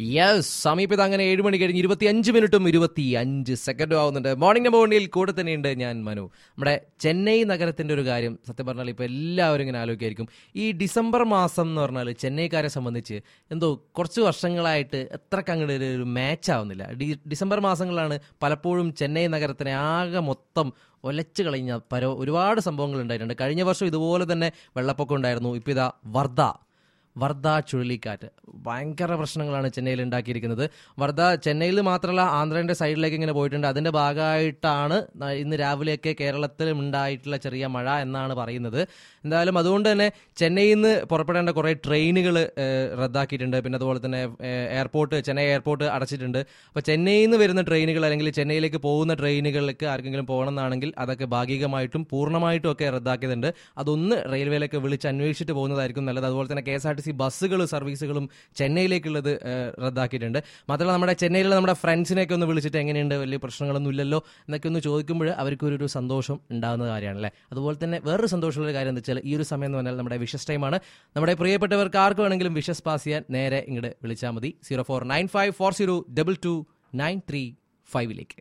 yes സമീപത്ത് അങ്ങനെ ഏഴ് മണി കഴിഞ്ഞ് ഇരുപത്തി അഞ്ച് മിനിറ്റും ഇരുപത്തി അഞ്ച് സെക്കൻഡും ആവുന്നുണ്ട് മോർണിംഗ് നമ്പർ വണ്ണിൽ കൂടെ തന്നെയുണ്ട് ഞാൻ മനു നമ്മുടെ ചെന്നൈ നഗരത്തിന്റെ ഒരു കാര്യം സത്യം പറഞ്ഞാൽ ഇപ്പോൾ എല്ലാവരും ഇങ്ങനെ ആലോചിക്കായിരിക്കും ഈ ഡിസംബർ മാസം എന്ന് പറഞ്ഞാൽ ചെന്നൈക്കാരെ സംബന്ധിച്ച് എന്തോ കുറച്ച് വർഷങ്ങളായിട്ട് എത്രക്ക് അങ്ങോട്ട് ഒരു- ഒരു മാച്ച് ആവുന്നില്ല ഡി- ഡിസംബർ മാസങ്ങളിലാണ് പലപ്പോഴും ചെന്നൈ നഗരത്തിനെ ആകെ മൊത്തം ഒലച്ചു കളഞ്ഞ പല ഒരുപാട് സംഭവങ്ങൾ ഉണ്ടായിട്ടുണ്ട് കഴിഞ്ഞ വർഷം ഇതുപോലെ തന്നെ വെള്ളപ്പൊക്കം ഉണ്ടായിരുന്നു ഇപ്പോൾ ഇതാ വർദ്ധ വർദ്ധ ചുഴലിക്കാറ്റ് ഭയങ്കര പ്രശ്നങ്ങളാണ് ചെന്നൈയിൽ ഉണ്ടാക്കിയിരിക്കുന്നത് വർദ്ധ ചെന്നൈയിൽ മാത്രമല്ല ആന്ധ്രയുടെ സൈഡിലേക്ക് ഇങ്ങനെ പോയിട്ടുണ്ട് അതിന്റെ ഭാഗമായിട്ടാണ് ന- ഇന്ന് രാവിലെയൊക്കെ കേരളത്തിൽ ഉണ്ടായിട്ടുള്ള ചെറിയ മഴ എന്നാണ് പറയുന്നത് എന്തായാലും അതുകൊണ്ട് തന്നെ ചെന്നൈയിൽ നിന്ന് പുറപ്പെടേണ്ട കുറേ ട്രെയിനുകൾ റദ്ദാക്കിയിട്ടുണ്ട് പിന്നെ അതുപോലെ തന്നെ ഏഹ്, എയർപോർട്ട് ചെന്നൈ എയർപോർട്ട് അടച്ചിട്ടുണ്ട് അപ്പോൾ ചെന്നൈയിൽ നിന്ന് വരുന്ന ട്രെയിനുകൾ അല്ലെങ്കിൽ ചെന്നൈയിലേക്ക് പോകുന്ന ട്രെയിനുകളിലേക്ക് ആർക്കെങ്കിലും പോകണമെന്നാണെങ്കിൽ അതൊക്കെ ഭാഗികമായിട്ടും പൂർണ്ണമായിട്ടും ഒക്കെ റദ്ദാക്കിയതുണ്ട് അതൊന്ന് റെയിൽവേയിലേക്ക് വിളിച്ച് അന്വേഷിച്ചിട്ട് പോകുന്നതായിരിക്കും നല്ലത് അതുപോലെ തന്നെ K S R T C ബസ്സുകൾ സർവീസുകളും ചെന്നൈയിലേക്കുള്ളത് ഏഹ്, റദ്ദാക്കിയിട്ടുണ്ട് മാത്രമല്ല നമ്മുടെ ചെന്നൈയിലുള്ള നമ്മുടെ ഫ്രണ്ട്സിനെയൊക്കെ ഒന്ന് വിളിച്ചിട്ട് എങ്ങനെയുണ്ട് വലിയ പ്രശ്നങ്ങളൊന്നും ഇല്ലല്ലോ എന്നൊക്കെ ഒന്ന് ചോദിക്കുമ്പോൾ അവർക്ക് ഒരു ഒരു സന്തോഷം ഉണ്ടാകുന്ന കാര്യമാണല്ലേ അതുപോലെ തന്നെ വേറൊരു സന്തോഷമുള്ള കാര്യം എന്താ വെച്ചാൽ ഈ ഒരു സമയം എന്ന് പറഞ്ഞാൽ നമ്മുടെ വിഷസ് ടൈമാണ് നമ്മുടെ പ്രിയപ്പെട്ടവർക്ക് ആർക്ക് വേണമെങ്കിലും വിഷസ് പാസ് ചെയ്യാൻ നേരെ ഇങ്ങോട്ട് വിളിച്ചാൽ മതി zero four nine five four zero double two nine three ഫൈവിലേക്ക്